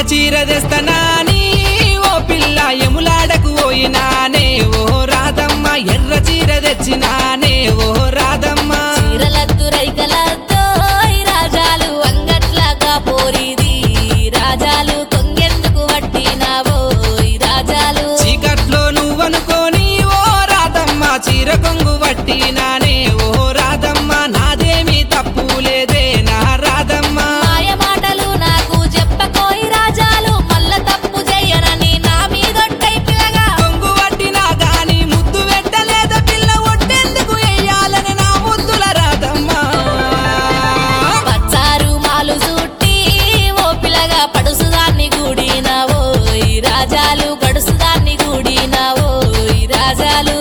చీర తెస్తనాని ఓ పిల్ల ఎములాడకు పోయినానే ఓ రాధమ్మ ఎర్ర చీర తెచ్చినానే ఓ రాధమ్మ చీరలద్దు రైకలద్దో ఈ రాజాలు అంగట్లాగా పోరిది రాజాలు కొంగెందుకు వట్టినావో ఈ రాజాలు చీకట్లో నువ్వనుకోని ఓ రాధమ్మ చీర కొంగు పట్టినానే ఓ రాధమ్మ నాదేమీ తప్పు లేదే నా రాధమ్మ మాయ మాటలు నాకు చెప్పకోయి రాజాలు మల్ల తప్పు చెయ్యనని నా మీదొట్టై పిల్లగా కొంగు పట్టినా గాని ముద్దు పెట్టలేద పిల్ల ఒట్టెందుకు వెయ్యాలని నా ముద్దుల రాధమ్మ పచ్చారు మాలు చుట్టి ఓ పిల్లగా పడుసుదాన్ని గూడినావో ఈ రాజాలు గడుసుదాన్ని గూడినావో ఈ రాజాలు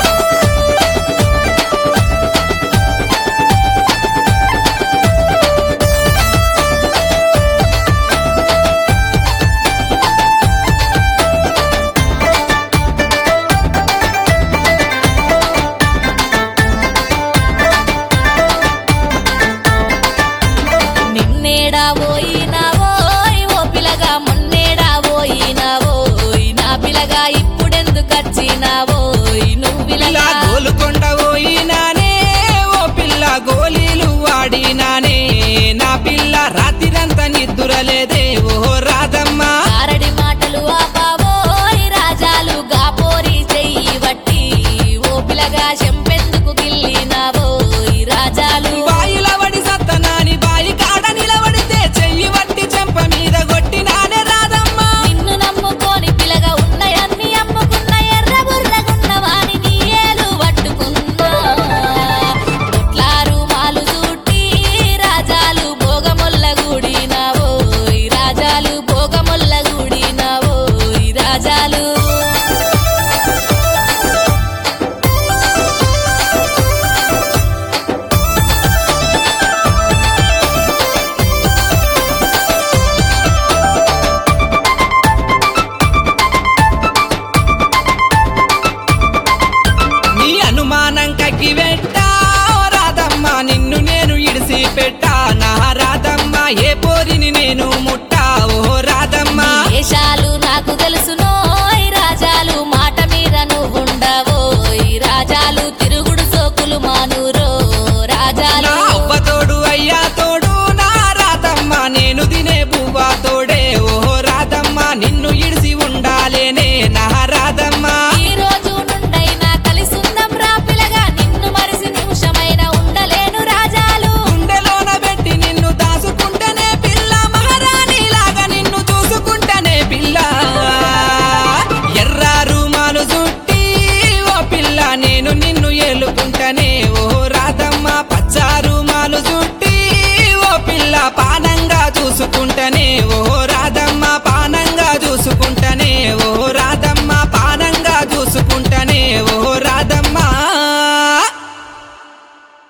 నిన్నేడా పోయినావో ఓ పిల్లగా మొన్నేడా పోయినావో నా పిల్లగా ఇప్పుడెందుకు వచ్చినావో నువ్విలగా పిల్ల గోలుకొండ పోయినానే ఓ పిల్ల గోళీలు వాడినానే నా పిల్ల రాత్రిరంతా నిద్దురలేదే ఓ రాధమ్మ ఆరడి మాటలు ఆపావో రాజాలు గాపోరి చెయ్యి వట్టి ఓ పిల్లగా చెంపెందుకు గిల్లినావో ఈ రాజాలు బాయిల వడి సత్తనాని బాయి కాడ నిలబడితే చెయ్యి వట్టి చెంప మీద కొట్టినానే రాధమ్మ నిన్ను నమ్ముకొని పిల్లగా ఉన్నాయన్ని అమ్ముకున్న ఎర్ర బుర్రగున్న వాణిని ఏలు పట్టుకున్నా కొట్లారు మాలు చుట్టి రాజాలు భోగముల్ల గూడినావో ఈ రాజాలు భోగముల్ల గూడినావో ఈ రాజాలు నీ అనుమానం కక్కి పెట్టా ఓ రాధమ్మ నిన్ను నేను ఇడిసి పెట్టా నా రాధమ్మ ఏ పోరిని నేను